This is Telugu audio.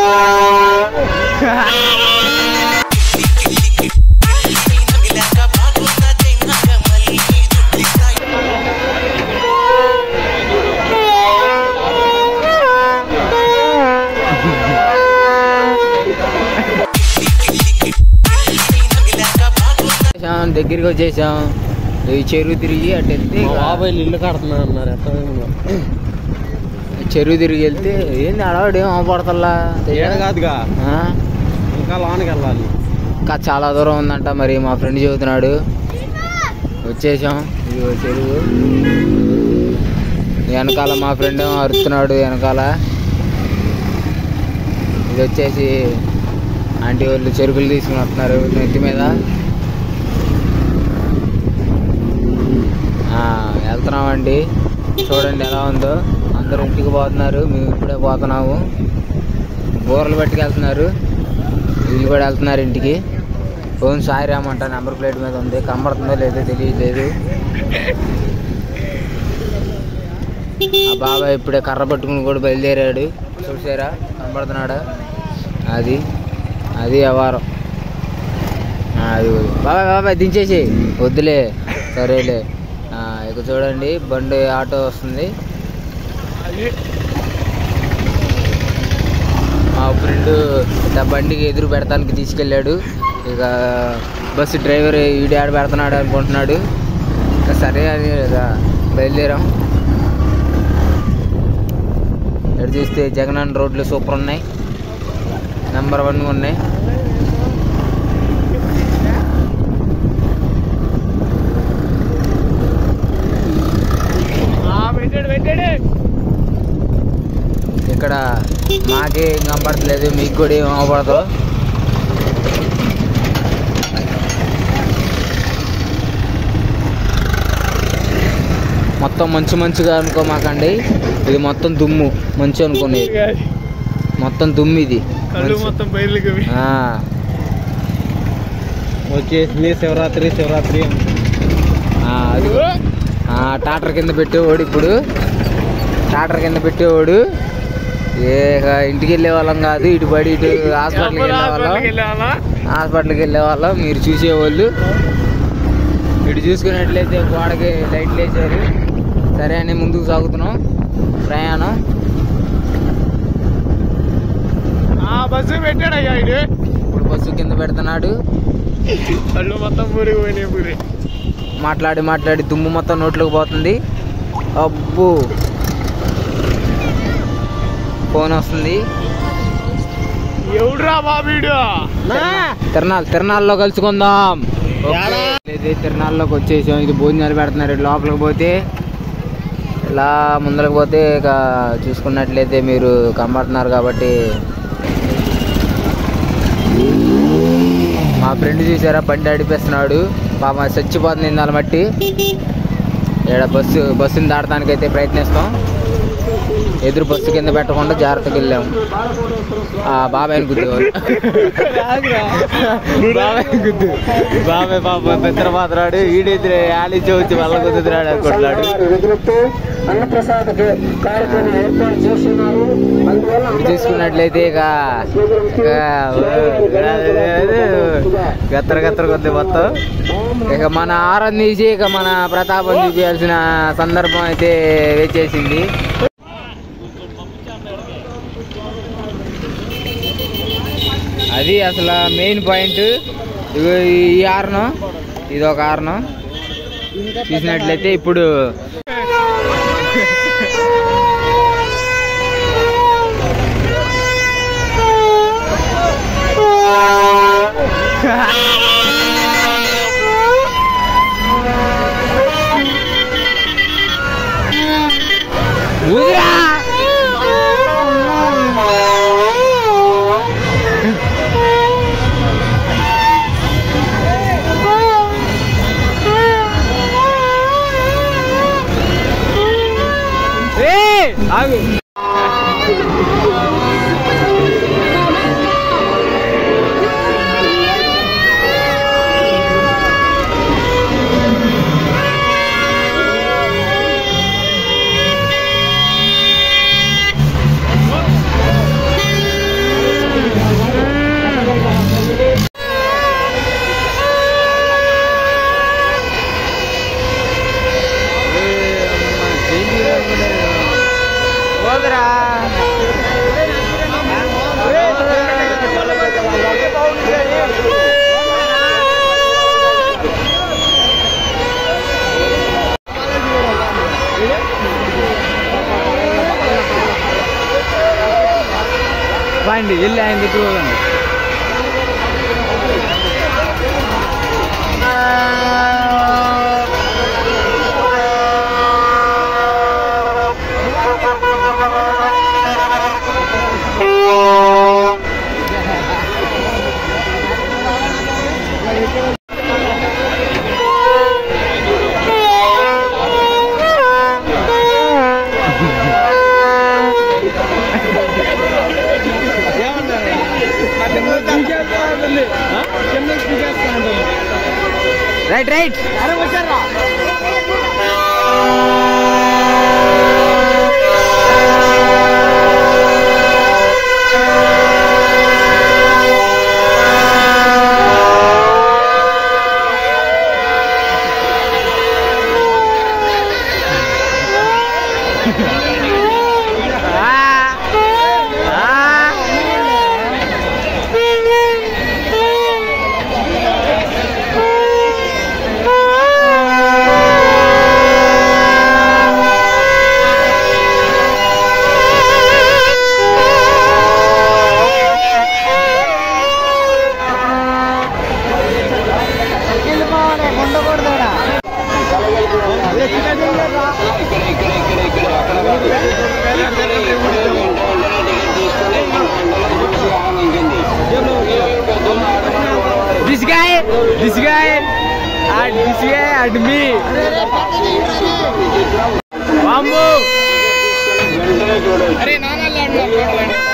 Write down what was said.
వచ్చేసాం, దగ్గరికి వచ్చేసాం ఈ చెరువు తిరిగి అటు వెళ్తే మా ఇక బాబాయ్ ఇల్లు కడుతున్నా అన్నారు ఎక్కడ చెరువు తిరిగి వెళ్తే ఏంది అడవాడు ఏం అవపడతల్లా ఏడ కాదుగా ఆ? ఇంకా లోనికి వెళ్ళాలి ఇంకా చాలా దూరం ఉందంట మరి మా ఫ్రెండ్ చెబుతున్నాడు వచ్చేసాం ఇదిగో చెరువు వెనకాల మా ఫ్రెండ్ ఏమో అరుస్తున్నాడు వెనకాల ఇది వచ్చేసి ఆంటీ వాళ్ళు చెరుకులు తీసుకుని వస్తున్నారు నెత్తి మీద ఆ, వెళ్తున్నామండి చూడండి ఎలా ఉందో అందరూ ఇంటికి పోతున్నారు మేము ఇప్పుడే పోతున్నాము బూరలు పట్టుకెళ్తున్నారు వీళ్ళు కూడా వెళ్తున్నారు ఇంటికి ఫోన్ సాయిరామ్ అంట నెంబర్ ప్లేట్ మీద ఉంది కనబడుతుందో లేదో తెలియలేదు ఆ బాబాయ్ ఇప్పుడే కర్ర పట్టుకుని కూడా బయలుదేరాడు చూసారా కనబడుతున్నాడా అది అది వ్యవహారం ఆ, అది బాబాయ్ బాబాయ్ దించేసి వద్దులే సరేలే ఆ, ఇక చూడండి బండి ఆటో వస్తుంది మా ఫ్రెండ్ ఇట్లా బండికి ఎదురు పెడతానికి తీసుకెళ్ళాడు ఇక బస్సు డ్రైవర్ ఈడు ఆడ పెడుతున్నాడు అనుకుంటున్నాడు ఇక సరే అని ఇక బయలుదేరాం ఇక్కడ చూస్తే జగనన్న రోడ్లు సూపర్ ఉన్నాయి నెంబర్ వన్ ఉన్నాయి ఇక్కడ మాకే ఏం కనపడట్లేదు మీకు కూడా ఏం అవ్వబడదు మొత్తం మంచి మంచిగా అనుకోమాకండి ఇది మొత్తం దుమ్ము మంచి అనుకునేది మొత్తం దుమ్ము ఇది కళ్ళు మంచి. మొత్తం బయలుకి ఆ, వచ్చేసింది శివరాత్రి శివరాత్రి ఆ, అది ఆ, టాటర్ కింద పెట్టేవాడు ఇప్పుడు టాటర్ కింద పెట్టేవాడు ఏ ఇక ఇంటికి వెళ్ళే వాళ్ళం కాదు ఇటు పడి ఇటు హాస్పిటల్కి వెళ్ళే వాళ్ళం హాస్పిటల్కి వెళ్ళే వాళ్ళం మీరు చూసేవాళ్ళు ఇటు చూసుకున్నట్లయితే గోడకి లైట్లు వేసారు సరే అని ముందుకు సాగుతున్నాం ప్రయాణం బస్సు పెట్టాడయ్యా ఇది ఇప్పుడు బస్సు కింద పెడుతున్నాడు కళ్ళు మొత్తం పూరి పోయినాయి పూరి మాట్లాడి మాట్లాడి దుమ్ము మొత్తం నోట్లోకి పోతుంది అబ్బో ఫోన్ వస్తుంది ఎవడురా బాబీడు తిరణాలు తిరణాల్లో కలుసుకుందాం ఏడా? అయితే తిరణాల్లోకి వచ్చేసాం ఇది భోజనాలు పెడుతున్నారు ఇటు లోపలికి పోతే ఇలా ముందరకు పోతే ఇక చూసుకున్నట్లయితే మీరు కనబడుతున్నారు కాబట్టి మా ఫ్రెండ్ చూసారా బండి అడిపేస్తున్నాడు పాప చచ్చిపోతుంది ఇందాల మట్టి ఇక్కడ బస్సు బస్సుని దాటడానికి అయితే ప్రయత్నిస్తాం ఎదురు బస్సు కింద పెట్టకుండా జాగ్రత్తగా వెళ్ళాము ఆ బాబాయ్ని గుద్దు బాబాయ్ గుద్దు బాబాయ్ పాప పెద్ద మాత్రాడు ఈడెదురు ఆలించి వచ్చి మళ్ళీ కుదురుతున్నాడు అనుకుంటున్నాడు ఇప్పుడు చూసుకున్నట్లయితే ఇక ఇక గత్తర గత్తర కొద్ది మొత్తం ఇక మన ఆరం తీసి ఇక మన ప్రతాపం చూపించాల్సిన సందర్భం అయితే వచ్చేసింది అది అసలు మెయిన్ పాయింట్ ఇగో ఈ ఆరణం ఇది ఒక ఆరణం చూసినట్లయితే ఇప్పుడు ఊదిరా! ఏయ్! లేరా రండి వెళ్ళి ఆయన దగ్గర పోదండి right right This guy, this guy, and this guy and me. Bambu. అరే నాన్న